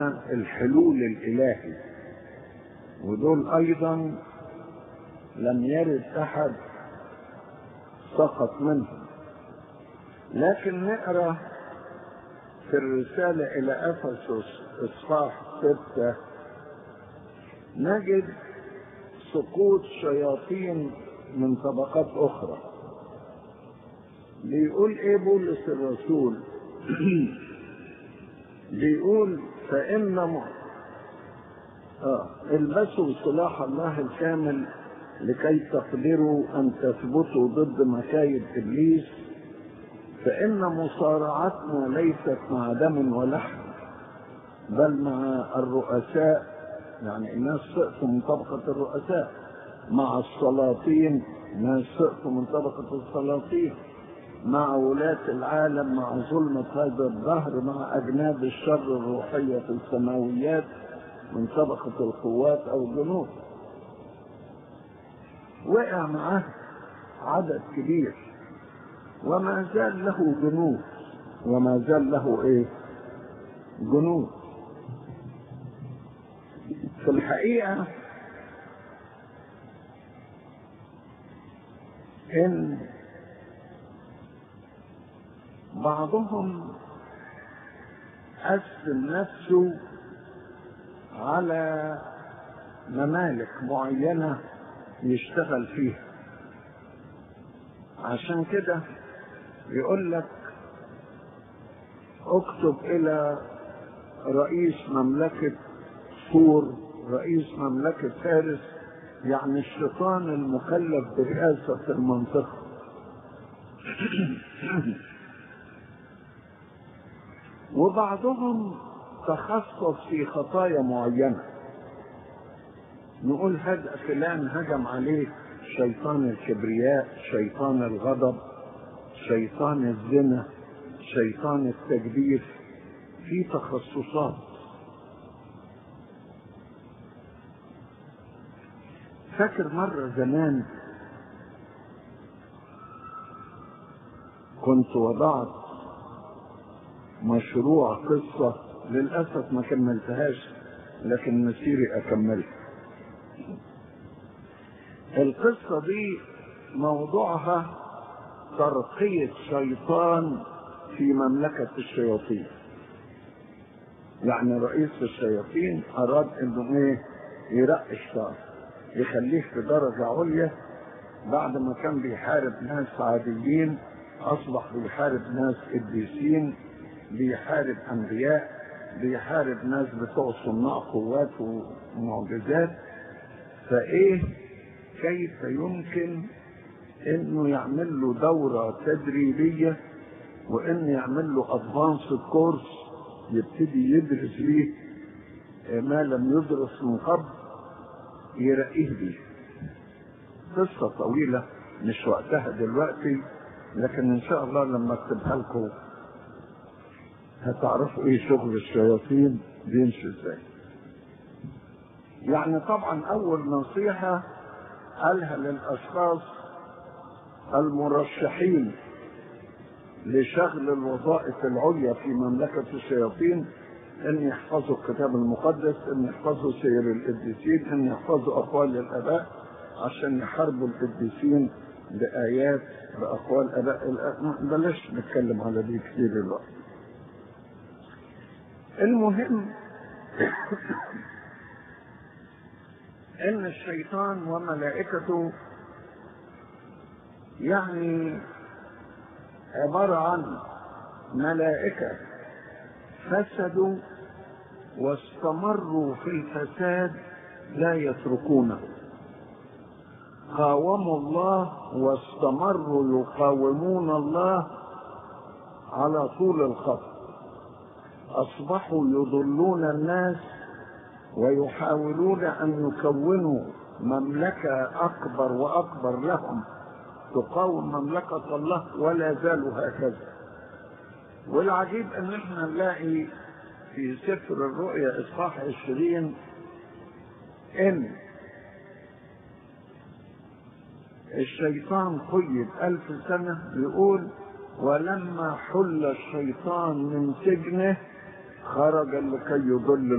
الحلول الإلهي ودول أيضا لم يرد أحد سقط منهم لكن نقرأ في الرسالة إلى أفسس إصحاح ستة نجد سقوط شياطين من طبقات أخرى بيقول إيه بولس الرسول بيقول فإن م... آه البسوا سلاح الله الكامل لكي تقدروا أن تثبتوا ضد مكايد إبليس فإن مصارعتنا ليست مع دم ولحم بل مع الرؤساء يعني الناس سقطوا من طبقة الرؤساء مع السلاطين ناس سقطوا من طبقة السلاطين مع ولاة العالم مع ظلمة هذا الظهر مع أجناد الشر الروحية في السماويات من طبقة القوات أو الجنود وقع معاه عدد كبير وما زال له جنود وما زال له ايه جنود في الحقيقة ان بعضهم قسم نفسه على ممالك معينة يشتغل فيها عشان كده يقول لك اكتب الى رئيس مملكة سور رئيس مملكة فارس يعني الشيطان المكلف برئاسة المنطقة وبعضهم تخصص في خطايا معينة نقول هذا فلان هجم عليه شيطان الكبرياء شيطان الغضب شيطان الزنا شيطان التكبير في تخصصات فاكر مرة زمان كنت وضعت مشروع قصة للأسف ما كملتهاش لكن مسيري أكملها القصة دي موضوعها ترقية شيطان في مملكة الشياطين يعني رئيس الشياطين أراد إنه إيه يرقي الشيطان يخليه في درجة عليا بعد ما كان بيحارب ناس عاديين أصبح بيحارب ناس قديسين بيحارب أنبياء بيحارب ناس بتوع صناع قوات ومعجزات فإيه كيف يمكن انه يعمل له دورة تدريبية وان يعمل له ادفانس كورس يبتدي يدرس بيه ما لم يدرس من قبل يرقيه بيه قصة طويلة مش وقتها دلوقتي لكن ان شاء الله لما اكتبها لكم هتعرفوا ايه شغل الشياطين بيمشي ازاي يعني طبعا اول نصيحة قالها للاشخاص المرشحين لشغل الوظائف العليا في مملكة الشياطين ان يحفظوا الكتاب المقدس ان يحفظوا سير القديسين ان يحفظوا اقوال الاباء عشان يحاربوا القديسين بايات باقوال اباء بلاش نتكلم على دي كتير دلوقتي المهم ان الشيطان وملائكته يعني عبارة عن ملائكة فسدوا واستمروا في الفساد لا يتركونه قاوموا الله واستمروا يقاومون الله على طول الخط أصبحوا يضلون الناس ويحاولون أن يكونوا مملكة أكبر وأكبر لهم تقاوم مملكة الله ولا زالوا هكذا والعجيب ان احنا نلاقي في سفر الرؤيا اصحاح عشرين ان الشيطان قيد الف سنة بيقول ولما حل الشيطان من سجنه خرج لكي يضل